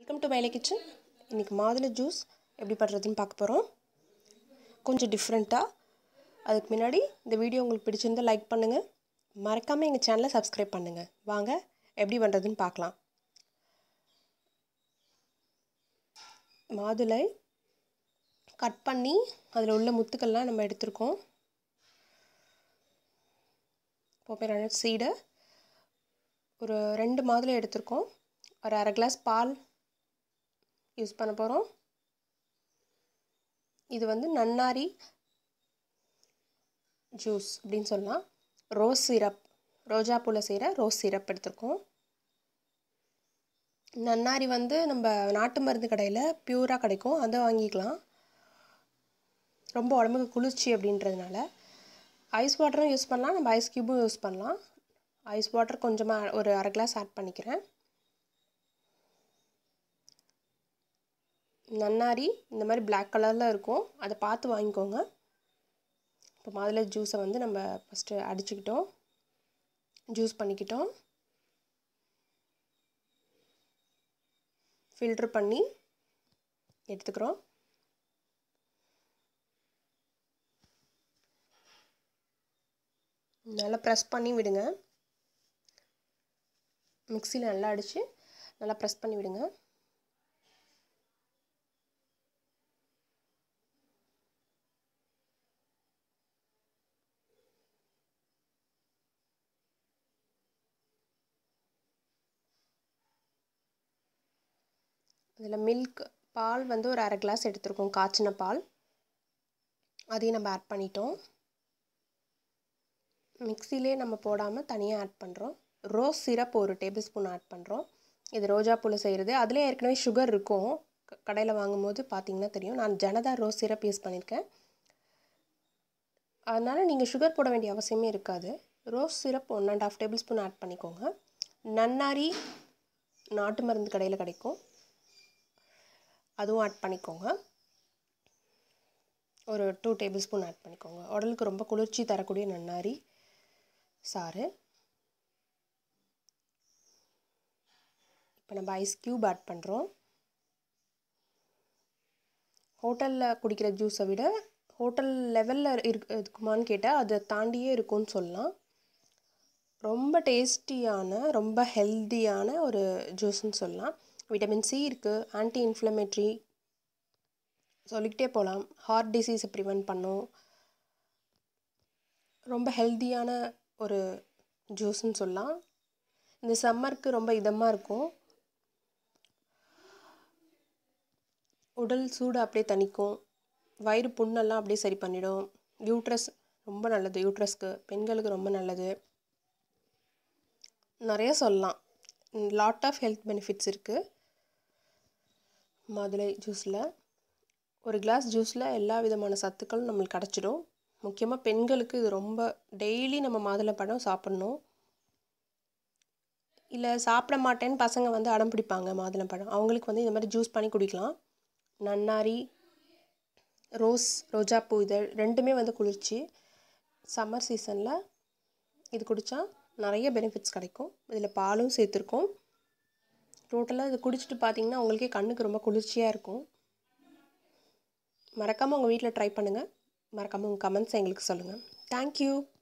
welcome to மயிலை kitchen இன்றைக்கி மாதுளை ஜூஸ் எப்படி பண்ணுறதுன்னு பார்க்க போகிறோம் கொஞ்சம் டிஃப்ரெண்ட்டாக அதுக்கு முன்னாடி இந்த வீடியோ உங்களுக்கு பிடிச்சிருந்தால் லைக் பண்ணுங்கள் மறக்காமல் எங்கள் சேனலை சப்ஸ்கிரைப் பண்ணுங்கள் வாங்க எப்படி பண்ணுறதுன்னு பார்க்கலாம் மாதுளை கட் பண்ணி அதில் உள்ள முத்துக்கள்லாம் நம்ம எடுத்திருக்கோம் போப்பேரான சீடை ஒரு ரெண்டு மாதுளை எடுத்திருக்கோம் ஒரு அரை கிளாஸ் பால் யூஸ் பண்ண போகிறோம் இது வந்து நன்னாரி ஜூஸ் அப்படின்னு சொல்லலாம் ரோஸ் சிரப் ரோஜா பூவில் செய்கிற ரோஸ் சிரப் எடுத்திருக்கோம் நன்னாரி வந்து நம்ம நாட்டு மருந்து கடையில் பியூராக கிடைக்கும் அதை வாங்கிக்கலாம் ரொம்ப உடம்புக்கு குளிர்ச்சி அப்படின்றதுனால ஐஸ் வாட்டரும் யூஸ் பண்ணலாம் நம்ம ஐஸ் க்யூபும் யூஸ் பண்ணலாம் ஐஸ் வாட்டர் கொஞ்சமாக ஒரு அரை கிளாஸ் ஆட் பண்ணிக்கிறேன் நன்னாரி இந்த மாதிரி பிளாக் கலரில் இருக்கும் அதை பார்த்து வாங்கிக்கோங்க இப்போ மாதுளை ஜூஸை வந்து நம்ம ஃபஸ்ட்டு அடிச்சுக்கிட்டோம் ஜூஸ் பண்ணிக்கிட்டோம் ஃபில்ட்ரு பண்ணி எடுத்துக்கிறோம் நல்லா ப்ரெஸ் பண்ணி விடுங்க மிக்சியில் நல்லா அடித்து நல்லா ப்ரெஸ் பண்ணி விடுங்க இதில் மில்க் பால் வந்து ஒரு அரை கிளாஸ் எடுத்துருக்கோம் காய்ச்சின பால் அதையும் நம்ம ஆட் பண்ணிட்டோம் மிக்சிலே நம்ம போடாமல் தனியாக ஆட் பண்ணுறோம் ரோஸ் சிரப் ஒரு டேபிள் ஸ்பூன் ஆட் பண்ணுறோம் இது ரோஜா பூவில் செய்கிறது அதிலே ஏற்கனவே சுகர் இருக்கும் கடையில் வாங்கும்போது பார்த்தீங்கன்னா தெரியும் நான் ஜனதா ரோஸ் சிரப் யூஸ் பண்ணியிருக்கேன் அதனால் நீங்கள் சுகர் போட வேண்டிய அவசியமே இருக்காது rose syrup one and half tablespoon add பண்ணிக்கோங்க நன்னாரி நாட்டு மருந்து கடையில் கிடைக்கும் அதுவும் ஆட் பண்ணிக்கோங்க ஒரு டூ டேபிள் ஸ்பூன் ஆட் பண்ணிக்கோங்க உடலுக்கு ரொம்ப குளிர்ச்சி தரக்கூடிய நன்னாரி சாறு இப்போ நம்ம ஐஸ் க்யூப் ஆட் பண்ணுறோம் ஹோட்டலில் குடிக்கிற ஜூஸை விட ஹோட்டல் லெவலில் இருக்கு இருக்குமான்னு கேட்டால் அதை தாண்டியே இருக்கும்னு சொல்லலாம் ரொம்ப டேஸ்டியான ரொம்ப ஹெல்த்தியான ஒரு ஜூஸ்ன்னு சொல்லலாம் விட்டமின் சி இருக்குது ஆன்டி இன்ஃப்ளமேட்ரி சொல்லிக்கிட்டே போகலாம் ஹார்ட் டிசீஸை ப்ரிவெண்ட் பண்ணும் ரொம்ப ஹெல்த்தியான ஒரு ஜூஸ்ன்னு சொல்லலாம் இந்த சம்மருக்கு ரொம்ப இதமாக இருக்கும் உடல் சூடு அப்படியே தணிக்கும் வயிறு புண்ணெல்லாம் அப்படியே சரி பண்ணிடும் யூட்ரஸ் ரொம்ப நல்லது யூட்ரஸ்க்கு பெண்களுக்கு ரொம்ப நல்லது நிறைய சொல்லலாம் லாட் ஆஃப் ஹெல்த் பெனிஃபிட்ஸ் இருக்குது மாதுளை ஜூஸில் ஒரு கிளாஸ் ஜூஸில் எல்லா விதமான சத்துக்களும் நம்மளுக்கு கிடச்சிடும் முக்கியமாக பெண்களுக்கு இது ரொம்ப டெய்லி நம்ம மாதுளை பழம் சாப்பிட்ணும் இல்லை சாப்பிட மாட்டேன்னு பசங்க வந்து அடம் பிடிப்பாங்க மாதுளை பழம் அவங்களுக்கு வந்து இந்த மாதிரி ஜூஸ் பண்ணி குடிக்கலாம் நன்னாரி ரோஸ் ரோஜாப்பூ இதழ் ரெண்டுமே வந்து குளிர்ச்சி சம்மர் சீசனில் இது குடித்தா நிறைய பெனிஃபிட்ஸ் கிடைக்கும் இதில் பாலும் சேர்த்துருக்கோம் டோட்டலாக இது குடிச்சிட்டு பார்த்தீங்கன்னா உங்களுக்கே கண்ணுக்கு ரொம்ப குளிர்ச்சியாக இருக்கும் மறக்காமல் உங்கள் வீட்டில் ட்ரை பண்ணுங்கள் மறக்காமல் உங்கள் கமெண்ட்ஸ் எங்களுக்கு சொல்லுங்கள் தேங்க்யூ